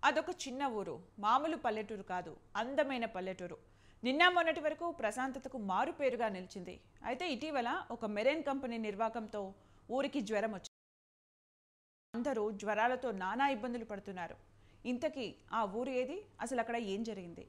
అదొక చిన్న ఊరు మామూలు పల్లెటూరు కాదు అందమైన పల్లెటూరు నిన్న మొన్నటి వరకు ప్రశాంతతకు మారు పేరుగా నిలిచింది అయితే ఇటీవల ఒక మెరైన్ కంపెనీ నిర్వాకంతో ఊరికి జ్వరం వచ్చింది అందరూ జ్వరాలతో నానా ఇబ్బందులు పడుతున్నారు ఇంతకీ ఆ ఊరు ఏది అసలు అక్కడ ఏం జరిగింది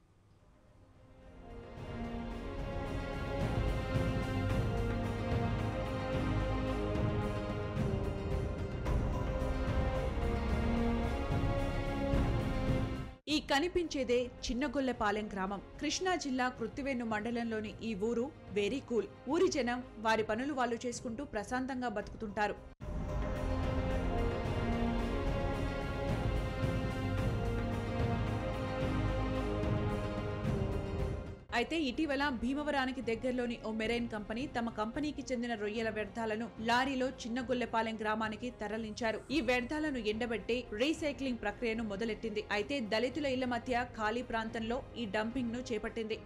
ఈ కనిపించేదే చిన్నగొల్లెపాలెం గ్రామం కృష్ణా జిల్లా కృత్తివేణు మండలంలోని ఈ ఊరు వెరీ కూల్ ఊరి జనం వారి పనులు వాళ్ళు చేసుకుంటూ ప్రశాంతంగా బతుకుతుంటారు అయితే ఇటీవల భీమవరానికి దగ్గరలోని ఓ మెరైన్ కంపెనీ తమ కంపెనీకి చెందిన రొయ్యల వ్యర్థాలను లారీలో చిన్నగొల్లెపాలెం గ్రామానికి తరలించారు ఈ వ్యర్థాలను ఎండబెట్టి రీసైక్లింగ్ ప్రక్రియను మొదలెట్టింది అయితే దళితుల ఇళ్ల మధ్య ఖాళీ ప్రాంతంలో ఈ డంపింగ్ ను చేపట్టింది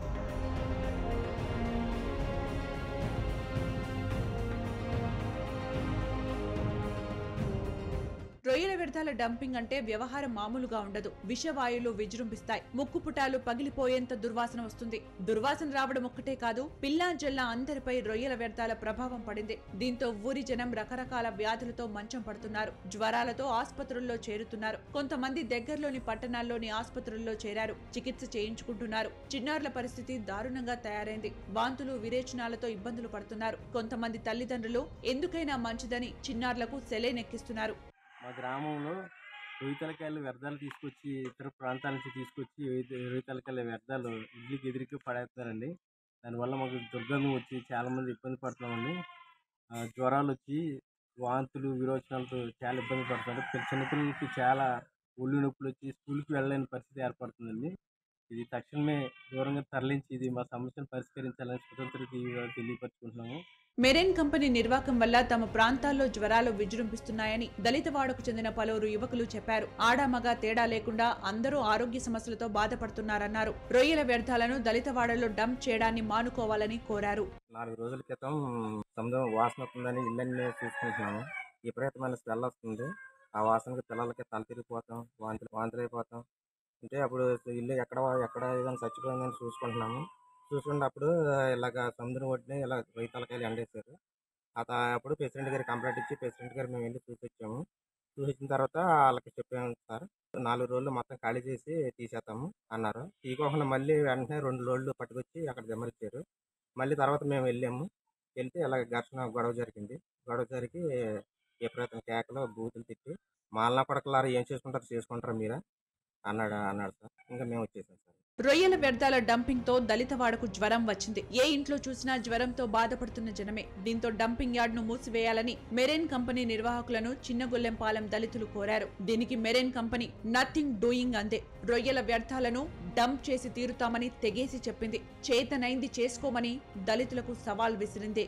రొయ్యల వ్యర్థాల డంపింగ్ అంటే వ్యవహారం మామూలుగా ఉండదు విషవాయువులు విజృంభిస్తాయి ముక్కుపుటాలు పగిలిపోయేంత దుర్వాసన వస్తుంది దుర్వాసన రావడం ఒక్కటే కాదు పిల్లా జల్లా అందరిపై రొయ్యల వ్యర్థాల ప్రభావం పడింది దీంతో ఊరి జనం రకరకాల వ్యాధులతో మంచం పడుతున్నారు జ్వరాలతో ఆసుపత్రుల్లో చేరుతున్నారు కొంతమంది దగ్గరలోని పట్టణాల్లోని ఆసుపత్రుల్లో చేరారు చికిత్స చేయించుకుంటున్నారు చిన్నారుల పరిస్థితి దారుణంగా తయారైంది వాంతులు విరేచనాలతో ఇబ్బందులు పడుతున్నారు కొంతమంది తల్లిదండ్రులు ఎందుకైనా మంచిదని చిన్నారులకు సెలైనెక్కిస్తున్నారు మా గ్రామంలో రొయ్యతలకాయలు వ్యర్థాలు తీసుకొచ్చి ఇతర ప్రాంతాల నుంచి తీసుకొచ్చి రొయ్యతలకాయల వ్యర్థాలు ఇడ్లీకి ఎదురికి పడేస్తారండి దానివల్ల మాకు దుర్గంధం వచ్చి చాలామంది ఇబ్బంది పడుతున్నామండి ఆ, జ్వరాలు వచ్చి వాంతులు విరోచనాలతో చాలా ఇబ్బంది పడుతున్నారు పిల్ల- చిన్నపిల్లలకి చాలా ఒళ్ళు నొప్పులు వచ్చి స్కూల్కి వెళ్ళలేని పరిస్థితి ఏర్పడుతుందండి ఇది తక్షణమే దూరంగా తరలించి ఇది మా సమస్యను పరిష్కరించాలని స్వతంత్ర టీవీ వారికి తెలియపరచుకుంటున్నాము మెరైన్ కంపెనీ నిర్వాకం వల్ల తమ ప్రాంతాల్లో జ్వరాలు విజృంభిస్తున్నాయని దళితవాడకు చెందిన పలువురు యువకులు చెప్పారు ఆడామగ తేడా లేకుండా అందరూ ఆరోగ్య సమస్యలతో బాధపడుతున్నారన్నారు రొయ్యల వ్యర్థాలను దళితవాడలో డంప్ చేయడాన్ని మానుకోవాలని కోరారు నాలుగు రోజుల క్రితం సముద్రం వాసన వస్తుందని ఇళ్ళని చూసుకుంటున్నాము విపరీతమైన స్మెల్ వస్తుంది ఆ వాసనకి పిల్లలకి తల తిరిగిపోతాం వాంతులు వాంతులు అయిపోతాం అంటే అప్పుడు ఇల్లు ఎక్కడ ఎక్కడ ఏదైనా చచ్చిపోయిందని చూసుకుంటున్నాము చూసుకున్నప్పుడు ఇలాగ సముద్రం ఒడ్డునే ఇలా రైతాలకాయలు ఎండేశారు అత అప్పుడు ప్రెసిడెంట్ గారికి కంప్లైంట్ ఇచ్చి ప్రెసిడెంట్ గారు మేము వెళ్ళి చూసి వచ్చాము చూసి వచ్చిన తర్వాత వాళ్ళకి చెప్పాము సార్ నాలుగు రోజులు మొత్తం ఖాళీ చేసి తీసేస్తాము అన్నారు తీకోకుండా మళ్ళీ వెంటనే రెండు రోజులు పట్టుకొచ్చి అక్కడ జమరిచ్చారు మళ్ళీ తర్వాత మేము వెళ్ళాము వెళ్తే ఇలా ఘర్షణ గొడవ జరిగింది గొడవ జరిగి విపరీతం కేకలు బూతులు తిట్టి మాలనా పడకలారా ఏం చేసుకుంటారు చేసుకుంటారా మీరా అన్నాడు అన్నాడు సార్ ఇంకా మేము వచ్చేసాం సార్ రొయ్యల వ్యర్థాల డంపింగ్ తో దళితవాడకు జ్వరం వచ్చింది ఏ ఇంట్లో చూసినా జ్వరంతో బాధపడుతున్న జనమే దీంతో డంపింగ్ యార్డ్ ను మూసివేయాలని మెరైన్ కంపెనీ నిర్వాహకులను చిన్నగొల్లెంపాలెం దళితులు కోరారు దీనికి మెరైన్ కంపెనీ నథింగ్ డూయింగ్ అందే రొయ్యల వ్యర్థాలను డంప్ చేసి తీరుతామని తెగేసి చెప్పింది చేతనైంది చేసుకోమని దళితులకు సవాల్ విసిరింది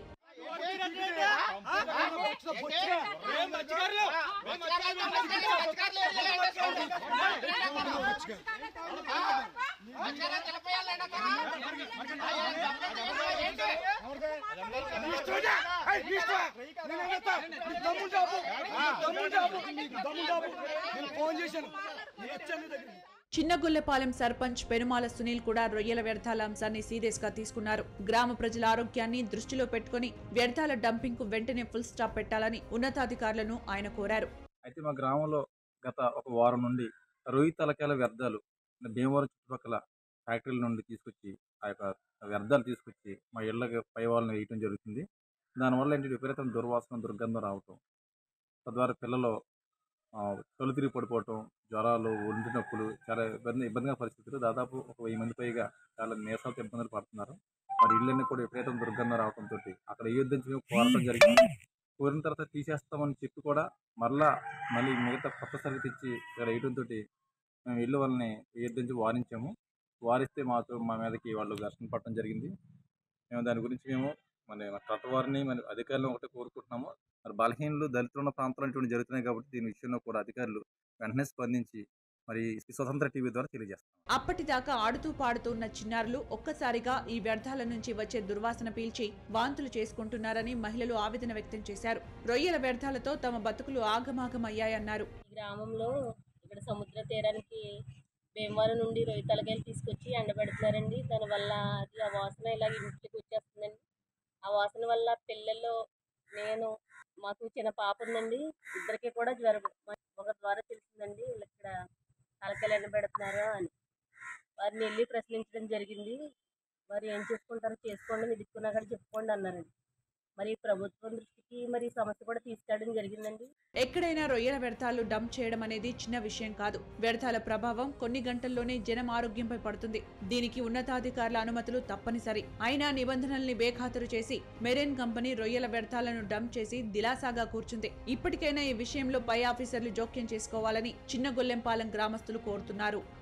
ఫోన్ చేశాను నేను వచ్చాను నీ దగ్గరికి. చిన్నగొల్లెపాలెం సర్పంచ్ పెరుమాల సునీల్ కూడా రొయ్యల వ్యర్థాల అంశాన్ని సీరియస్ గా తీసుకున్నారు గ్రామ ప్రజల ఆరోగ్యాన్ని దృష్టిలో పెట్టుకుని వ్యర్థాల డంపింగ్ కు వెంటనే ఫుల్ స్టాప్ పెట్టాలని ఉన్నతాధికారులను ఆయన కోరారు అయితే మా గ్రామంలో గత ఒక వారం నుండి రొయ్యి తలకాయల వ్యర్థాలు భీమవరం చుట్టుపక్కల ఫ్యాక్టరీల నుండి తీసుకొచ్చి ఆ యొక్క వ్యర్థాలు తీసుకొచ్చి మా ఇళ్ళకి పై వాళ్ళని వేయటం జరుగుతుంది దానివల్ల ఏంటి విపరీతం దుర్వాసన దుర్గంధం రావటం తద్వారా పిల్లలు ఆ, తొలి తిరిగి పడిపోవటం జ్వరాలు ఒంటి నొప్పులు చాలా ఇబ్బంది ఇబ్బందిగా పరిస్థితులు దాదాపు ఒక వెయ్యి మంది పైగా చాలా నీరసాలతో ఇబ్బందులు పడుతున్నారు మరి ఇళ్ళన్నీ కూడా విపరీతం దుర్గంధం రావడంతో అక్కడ ఏ యుద్ధం కోరటం జరిగింది కోరిన తర్వాత తీసేస్తామని చెప్పి కూడా మరలా మళ్ళీ మిగతా కొత్త సరుకు తెచ్చి ఇక్కడ వేయడంతో మేము ఇల్లు వాళ్ళని వేయద్దని వారించాము వారిస్తే మాతో మా మీదకి వాళ్ళు ఘర్షణ పడటం జరిగింది మేము దాని గురించి మేము మన కట్ట వారిని మన అధికారులు ఒకటే కోరుకుంటున్నాము మరి బలహీనలు దళితులు ఉన్న ప్రాంతాలు ఇటువంటి జరుగుతున్నాయి కాబట్టి దీని విషయంలో కూడా అధికారులు వెంటనే స్పందించి మరి ఈ స్వతంత్ర టీవీ ద్వారా తెలియజేస్తాం అప్పటిదాకా ఆడుతూ పాడుతూ ఉన్న చిన్నారులు ఒక్కసారిగా ఈ వ్యర్థాల నుంచి వచ్చే దుర్వాసన పీల్చి వాంతులు చేసుకుంటున్నారని మహిళలు ఆవేదన వ్యక్తం చేశారు రొయ్యల వ్యర్థాలతో తమ బతుకులు ఆగమాగమయ్యాయన్నారు ఈ గ్రామంలో ఇక్కడ సముద్ర తీరానికి భీమవరం నుండి రొయ్య తలకాయలు తీసుకొచ్చి ఎండబెడుతున్నారండి దానివల్ల అది ఆ వాసన ఇలా ఇంటికి వచ్చేస్తుందండి ఆ వాసన వల్ల పిల్లలు నేను మాకు చిన్న పాప ఉందండి ఇద్దరికి కూడా జ్వరం ఒక ద్వారా తెలిసిందండి వీళ్ళు ఇక్కడ తలకాయలు ఎండబెడుతున్నారు అని వారిని వెళ్ళి ప్రశ్నించడం జరిగింది వారు ఏం చేసుకుంటారో చేసుకోండి మీ దిక్కున్నా కూడా చెప్పుకోండి అన్నారండి మరి ప్రభుత్వం దృష్టికి మరి ఈ సమస్య కూడా తీసుకెళ్ళడం జరిగిందండి ఎక్కడైనా రొయ్యల వ్యర్థాలు డంప్ చేయడం అనేది చిన్న విషయం కాదు వ్యర్థాల ప్రభావం కొన్ని గంటల్లోనే జనం ఆరోగ్యంపై పడుతుంది దీనికి ఉన్నతాధికారుల అనుమతులు తప్పనిసరి అయినా నిబంధనల్ని బేఖాతరు చేసి మెరైన్ కంపెనీ రొయ్యల వ్యర్థాలను డంప్ చేసి దిలాసాగా కూర్చుంది ఇప్పటికైనా ఈ విషయంలో పై ఆఫీసర్లు జోక్యం చేసుకోవాలని చిన్నగొల్లెంపాలెం గ్రామస్తులు కోరుతున్నారు